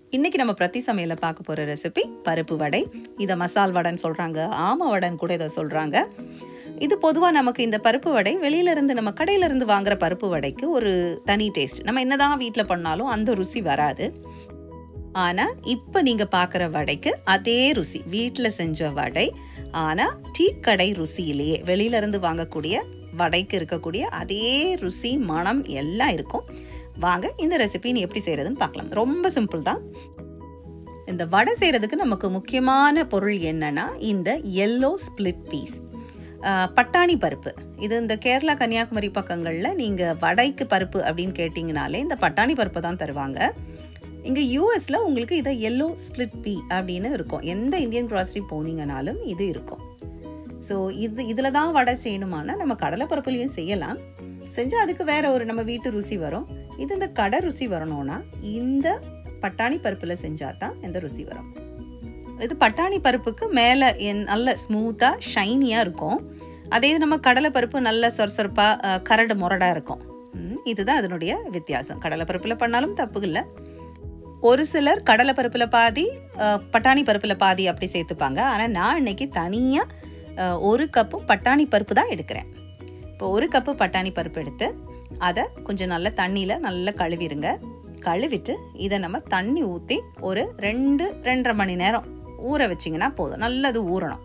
இன்னைக்கு நம்ம பிரதி சமையல பார்க்க போற ரெசிபி பருப்பு வடை இதை மசால் வடைன்னு சொல்றாங்க ஆம வடைன்னு கூட இதை சொல்றாங்க இது பொதுவாக நமக்கு இந்த பருப்பு வடை வெளியில இருந்து நம்ம கடையில இருந்து வாங்குற பருப்பு வடைக்கு ஒரு தனி டேஸ்ட் நம்ம என்னதான் வீட்டில் பண்ணாலும் அந்த ருசி வராது ஆனால் இப்போ நீங்கள் பார்க்குற வடைக்கு அதே ருசி வீட்டில் செஞ்ச வடை ஆனால் டீ கடை ருசியிலேயே வெளியிலேருந்து வாங்கக்கூடிய வடைக்கு இருக்கக்கூடிய அதே ருசி மனம் எல்லாம் இருக்கும் வாங்க இந்த ரெசிபி நீ எப்படி செய்கிறதுன்னு பார்க்கலாம் ரொம்ப சிம்பிள் தான் இந்த வடை செய்கிறதுக்கு நமக்கு முக்கியமான பொருள் என்னன்னா இந்த எல்லோ ஸ்பிளிட் பீஸ் பட்டாணி பருப்பு இது இந்த கேரளா கன்னியாகுமரி பக்கங்களில் நீங்கள் வடைக்கு பருப்பு அப்படின்னு கேட்டிங்கனாலே இந்த பட்டாணி பருப்பு தான் தருவாங்க இங்கே யூஎஸில் உங்களுக்கு இதை எல்லோ ஸ்பிளிட் பீ அப்படின்னு இருக்கும் எந்த இந்தியன் கிராசரி போனீங்கனாலும் இது இருக்கும் ஸோ இது இதில் தான் வடை செய்யணுமானா நம்ம கடலைப்பருப்புலையும் செய்யலாம் செஞ்சால் அதுக்கு வேற ஒரு நம்ம வீட்டு ருசி வரும் இது இந்த கடை ருசி வரணும்னா இந்த பட்டாணி பருப்பில் செஞ்சால் தான் இந்த ருசி வரும் இது பட்டாணி பருப்புக்கு மேலே நல்ல ஸ்மூத்தாக ஷைனியாக இருக்கும் அதே இது நம்ம கடலை பருப்பு நல்ல சொரசொரப்பாக கரடு முரடாக இருக்கும் ம், இதுதான் அதனுடைய வித்தியாசம் கடலை பருப்பில் பண்ணாலும் தப்பு இல்லை ஒரு சிலர் கடலை பருப்பில் பாதி அஹ், பட்டாணி பருப்பில் பாதி அப்படி சேர்த்துப்பாங்க ஆனால் நான் இன்னைக்கு தனியாக ஒரு கப்பு பட்டாணி பருப்பு தான் எடுக்கிறேன் இப்போ ஒரு கப்பு பட்டாணி பருப்பு எடுத்து அதை கொஞ்சம் நல்ல தண்ணியில் நல்லா கழுவிடுங்க கழுவிட்டு இதை நம்ம தண்ணி ஊற்றி ஒரு ரெண்டு ரெண்டரை மணி நேரம் ஊற வச்சிங்கன்னா போதும் நல்லது ஊறணும்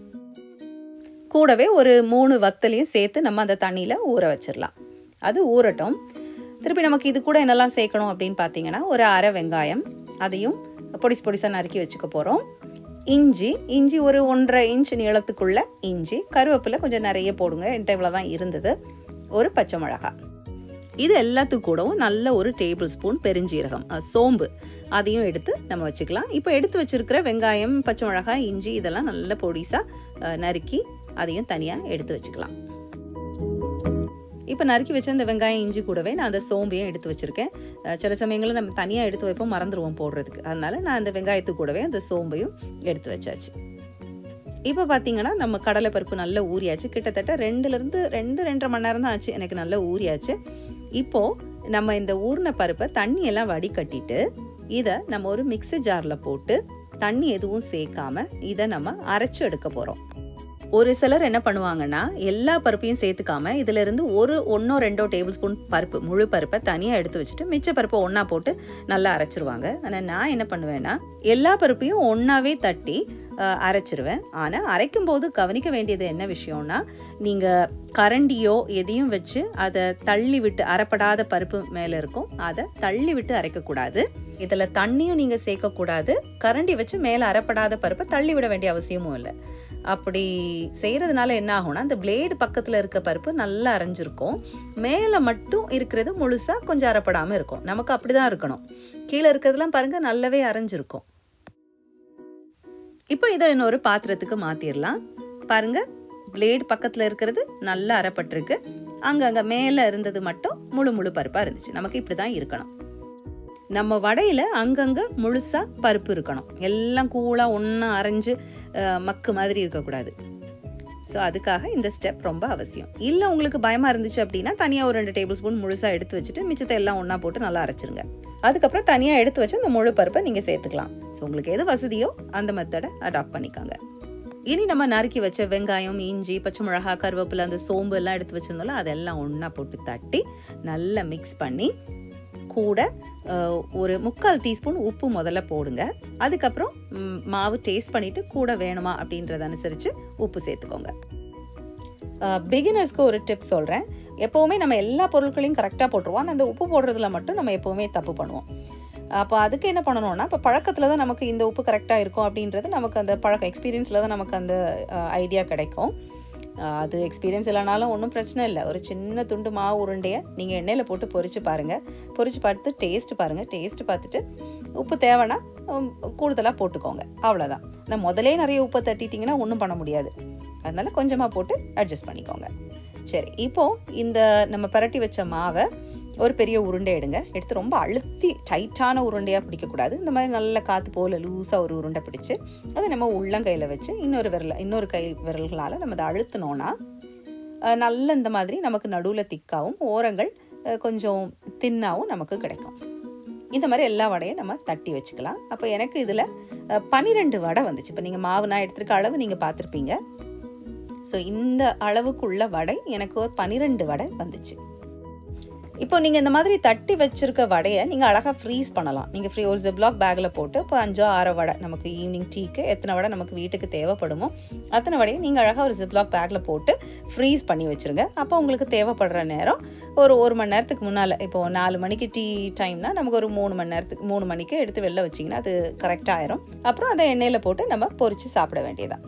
கூடவே ஒரு மூணு வத்தலையும் சேர்த்து நம்ம அந்த தண்ணியில் ஊற வச்சிடலாம் அது ஊறட்டும் திருப்பி நமக்கு இது கூட என்னெல்லாம் சேர்க்கணும் அப்படின்னு பார்த்தீங்கன்னா ஒரு அரை வெங்காயம் அதையும் பொடிசு பொடிசாக நறுக்கி வச்சுக்க போகிறோம் இஞ்சி இஞ்சி ஒரு ஒன்றரை இன்ச் நீளத்துக்குள்ள இஞ்சி கருவேப்பிலை கொஞ்சம் நிறைய போடுங்க என்கிட்ட இவ்வளோ தான் இருந்தது ஒரு பச்சை மிளகாய் இது எல்லாத்துக்கும் கூடவும் நல்ல ஒரு டேபிள் ஸ்பூன் பெருஞ்சீரகம் அஹ், சோம்பு அதையும் எடுத்து நம்ம வச்சுக்கலாம் இப்போ எடுத்து வச்சிருக்கிற வெங்காயம் பச்சை மிளகாய் இஞ்சி இதெல்லாம் நல்ல பொடிசாக நறுக்கி அதையும் தனியாக எடுத்து வச்சுக்கலாம் இப்போ நறுக்கி வச்ச இந்த வெங்காயம் இஞ்சி கூடவே நான் அந்த சோம்பையும் எடுத்து வச்சிருக்கேன் அஹ், சில சமயங்களில் நம்ம தனியாக எடுத்து வைப்போம் மறந்துடுவோம் போடுறதுக்கு அதனால நான் அந்த வெங்காயத்து கூடவே அந்த சோம்பையும் எடுத்து வச்சாச்சு இப்போ பார்த்தீங்கன்னா நம்ம கடலை பருப்பு நல்லா ஊறியாச்சு கிட்டத்தட்ட ரெண்டுலேருந்து ரெண்டு ரெண்டரை மணி நேரம் தான் ஆச்சு எனக்கு நல்லா ஊறியாச்சு இப்போ நம்ம இந்த ஊறின பருப்பை தண்ணி எல்லாம் வடிகட்டிட்டு இதை நம்ம ஒரு மிக்ஸி ஜாரில் போட்டு தண்ணி எதுவும் சேர்க்காம இதை நம்ம அரைச்சு எடுக்க போகிறோம் ஒரு சிலர் என்ன பண்ணுவாங்கன்னா எல்லா பருப்பையும் சேர்த்துக்காம இதுல இருந்து ஒரு ஒன்றோ ரெண்டோ டேபிள் ஸ்பூன் பருப்பு முழு பருப்பை தனியாக எடுத்து வச்சுட்டு மிச்ச பருப்பை ஒன்றா போட்டு நல்லா அரைச்சிருவாங்க ஆனால் நான் என்ன பண்ணுவேன்னா எல்லா பருப்பையும் ஒன்றாவே தட்டி அஹ், அரைச்சிருவேன் ஆனால் அரைக்கும் போது கவனிக்க வேண்டியது என்ன விஷயம்னா நீங்கள் கரண்டியோ எதையும் வச்சு அதை தள்ளி விட்டு அரைப்படாத பருப்பு மேலே இருக்கும் அதை தள்ளி விட்டு அரைக்கக்கூடாது இதில் தண்ணியும் நீங்கள் சேர்க்கக்கூடாது கரண்டி வச்சு மேலே அரைப்படாத பருப்பை தள்ளி விட வேண்டிய அவசியமும் இல்லை அப்படி செய்கிறதுனால என்ன ஆகும்னா அந்த பிளேடு பக்கத்தில் இருக்க பருப்பு நல்லா அரைஞ்சிருக்கும் மேலே மட்டும் இருக்கிறது முழுசாக கொஞ்சம் அரைப்படாமல் இருக்கும் நமக்கு அப்படி தான் இருக்கணும் கீழே இருக்கிறதுலாம் பாருங்கள் நல்லாவே அரைஞ்சிருக்கும் இப்போ இதை இன்னொரு பாத்திரத்துக்கு மாற்றிடலாம் பாருங்க பிளேடு பக்கத்தில் இருக்கிறது நல்லா அரைப்பட்டிருக்கு அங்கங்கே மேலே இருந்தது மட்டும் முழு முழு பருப்பாக இருந்துச்சு நமக்கு இப்படி தான் இருக்கணும் நம்ம வடையில் அங்கங்கே முழுசாக பருப்பு இருக்கணும் எல்லாம் கூலாக ஒன்றா அரைஞ்சு அஹ், மக்கு மாதிரி இருக்கக்கூடாது ஸோ அதுக்காக இந்த ஸ்டெப் ரொம்ப அவசியம் இல்லை உங்களுக்கு பயமாக இருந்துச்சு அப்படின்னா தனியாக ஒரு ரெண்டு டேபிள் ஸ்பூன் முழுசாக எடுத்து வச்சுட்டு மிச்சத்தை எல்லாம் ஒன்றா போட்டு நல்லா அரைச்சிருங்க அதுக்கப்புறம் தனியாக எடுத்து வச்சு அந்த முழு பருப்பை நீங்கள் சேர்த்துக்கலாம் ஸோ உங்களுக்கு எது வசதியோ அந்த மெத்தடை அடாப்ட் பண்ணிக்கோங்க இனி நம்ம நறுக்கி வச்ச வெங்காயம் இஞ்சி பச்சை மிளகா கருவேப்பிலை அந்த சோம்பு எல்லாம் எடுத்து வச்சிருந்தோம்ல அதெல்லாம் ஒன்றா போட்டு தட்டி நல்லா மிக்ஸ் பண்ணி கூட அஹ், ஒரு முக்கால் டீஸ்பூன் உப்பு முதல்ல போடுங்க அதுக்கப்புறம் ம், மாவு டேஸ்ட் பண்ணிட்டு கூட வேணுமா அப்படின்றத அனுசரித்து உப்பு சேர்த்துக்கோங்க பிகினர்ஸ்க்கு ஒரு டிப் சொல்கிறேன் எப்போவுமே நம்ம எல்லா பொருட்களையும் கரெக்டாக போட்டுருவோம் ஆனா அந்த உப்பு போடுறதுல மட்டும் நம்ம எப்போவுமே தப்பு பண்ணுவோம் அப்போ அதுக்கு என்ன பண்ணணும்னா இப்போ பழக்கத்தில் தான் நமக்கு இந்த உப்பு கரெக்டாக இருக்கும் அப்படின்றது நமக்கு அந்த பழக்கம் எக்ஸ்பீரியன்ஸில் தான் நமக்கு அந்த ஐடியா கிடைக்கும் அஹ், அது எக்ஸ்பீரியன்ஸ் இல்லைனாலும் ஒன்றும் பிரச்சனை இல்லை ஒரு சின்ன துண்டு மாவு உருண்டையை நீங்கள் எண்ணெயில் போட்டு பொரிச்சு பாருங்கள் பொரிச்சு பார்த்து டேஸ்ட் பாருங்கள் டேஸ்ட் பார்த்துட்டு உப்பு தேவைன்னா கூடுதலாக போட்டுக்கோங்க அவ்வளோதான் நான் முதலே நிறைய உப்பை தட்டிட்டிங்கன்னா ஒன்றும் பண்ண முடியாது அதனால கொஞ்சமாக போட்டு அட்ஜஸ்ட் பண்ணிக்கோங்க சரி இப்போ இந்த நம்ம பரட்டி வச்ச மாவை ஒரு பெரிய உருண்டை எடுங்க எடுத்து ரொம்ப அழுத்தி டைட்டான உருண்டையாக பிடிக்கக்கூடாது இந்த மாதிரி நல்ல காற்று போல் லூஸாக ஒரு உருண்டை பிடிச்சு அதை நம்ம உள்ளங்கையில் வச்சு இன்னொரு விரல இன்னொரு கை விரல்களால் நம்ம அதை அழுத்தினோன்னா அஹ், நல்ல இந்த மாதிரி நமக்கு நடுவில் திக்காவும் ஓரங்கள் அஹ், கொஞ்சம் தின்னாவும் நமக்கு கிடைக்கும் இந்த மாதிரி எல்லா வடையும் நம்ம தட்டி வச்சுக்கலாம் அப்போ எனக்கு இதில் பன்னிரெண்டு வடை வந்துச்சு இப்போ நீங்கள் மாவு நான் எடுத்துருக்க அளவு நீங்கள் பார்த்துருப்பீங்க ஸோ இந்த அளவுக்குள்ள வடை எனக்கு ஒரு பன்னிரெண்டு வடை வந்துச்சு இப்போ நீங்கள் இந்த மாதிரி தட்டி வச்சிருக்க வடையை நீங்கள் அழகாக ஃப்ரீஸ் பண்ணலாம் நீங்கள் ஃப்ரீ ஒரு ஜிப்லாக் பேக்கில் போட்டு இப்போ அஞ்சோ ஆறோ வடை நமக்கு ஈவினிங் டீக்கு எத்தனை வடை நமக்கு வீட்டுக்கு தேவைப்படுமோ அத்தனை வடையை நீங்கள் அழகாக ஒரு ஜிப்லாக் பேக்கில் போட்டு ஃப்ரீஸ் பண்ணி வச்சுருங்க அப்போ உங்களுக்கு தேவைப்படுற நேரம் ஒரு ஒரு மணி நேரத்துக்கு முன்னால் இப்போ நாலு மணிக்கு டீ டைம்னா நமக்கு ஒரு மூணு மணி நேரத்துக்கு மூணு மணிக்கு எடுத்து வெளில வச்சிங்கன்னா அது கரெக்டாக ஆயிரும் அப்புறம் அதை எண்ணெயில் போட்டு நம்ம பொரித்து சாப்பிட வேண்டியதான்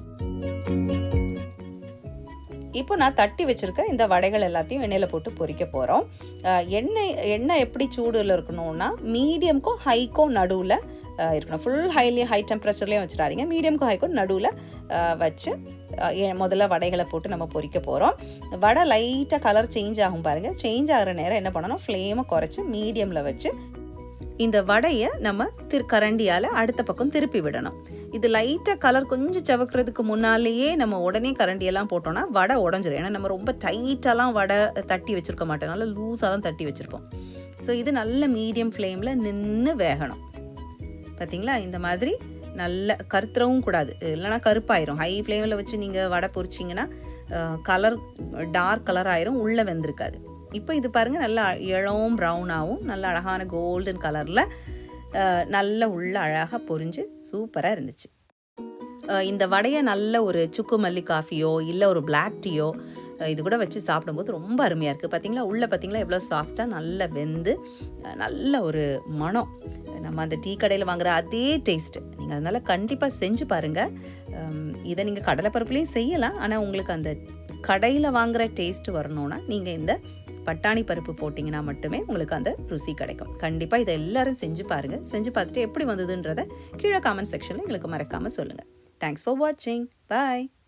இப்போ நான் தட்டி வச்சிருக்க இந்த வடைகள் எல்லாத்தையும் எண்ணெயில் போட்டு பொரிக்க போகிறோம் எண்ணெய் எண்ணெய் எப்படி சூடில் இருக்கணும்னா மீடியம்க்கும் ஹைக்கும் நடுவில் இருக்கணும் ஃபுல் ஹைலி ஹை டெம்பரேச்சர்லேயும் வச்சிடாதீங்க மீடியம்க்கும் ஹைக்கும் நடுவில் வச்சு முதல்ல வடைகளை போட்டு நம்ம பொரிக்க போகிறோம் வடை லைட்டாக கலர் சேஞ்ச் ஆகும் பாருங்கள் சேஞ்ச் ஆகிற நேரம் என்ன பண்ணணும் ஃப்ளேமை குறைச்சி மீடியமில் வச்சு இந்த வடையை நம்ம திரு கரண்டியால் அடுத்த பக்கம் திருப்பி விடணும் இது லைட்டாக கலர் கொஞ்சம் செவக்கிறதுக்கு முன்னாலேயே நம்ம உடனே கரண்டியெல்லாம் போட்டோம்னா வடை உடஞ்சிரும் ஏன்னா நம்ம ரொம்ப டைட்டாலாம் வடை தட்டி வச்சுருக்க மாட்டோம் நல்லா லூஸாக தான் தட்டி வச்சுருப்போம் ஸோ இது நல்ல மீடியம் ஃப்ளேமில் நின்று வேகணும் பார்த்தீங்களா இந்த மாதிரி நல்ல கருத்துறவும் கூடாது இல்லைனா கருப்பாயிரும் ஹை ஃப்ளேமில் வச்சு நீங்கள் வடை பொரிச்சிங்கன்னா கலர் டார்க் கலர் ஆயிரும் உள்ளே வெந்திருக்காது இப்போ இது பாருங்கள் நல்லா இளவும் ப்ரௌனாகவும் நல்ல அழகான கோல்டன் கலரில் நல்ல உள்ள அழகாக பொரிஞ்சு சூப்பராக இருந்துச்சு இந்த வடையை நல்ல ஒரு சுக்கு மல்லி காஃபியோ இல்லை ஒரு பிளாக் டீயோ இது கூட வச்சு சாப்பிடும்போது ரொம்ப அருமையாக இருக்குது பார்த்தீங்களா உள்ளே பார்த்தீங்களா எவ்வளோ சாஃப்டாக நல்லா வெந்து நல்ல ஒரு மனம் நம்ம அந்த டீ கடையில் வாங்குற அதே டேஸ்ட்டு நீங்கள் அதனால் கண்டிப்பாக செஞ்சு பாருங்கள் இதை நீங்கள் கடலைப்பருப்புலேயும் செய்யலாம் ஆனால் உங்களுக்கு அந்த கடையில் வாங்குகிற டேஸ்ட் வரணும்னா நீங்கள் இந்த பட்டாணி பருப்பு போட்டிங்கன்னா மட்டுமே உங்களுக்கு அந்த ருசி கிடைக்கும் கண்டிப்பாக இதை எல்லாரும் செஞ்சு பாருங்கள் செஞ்சு பார்த்துட்டு எப்படி வந்ததுன்றதை கீழே காமெண்ட் செக்ஷனில் எங்களுக்கு மறக்காமல் சொல்லுங்கள் தேங்க்ஸ் ஃபார் வாட்சிங் பாய்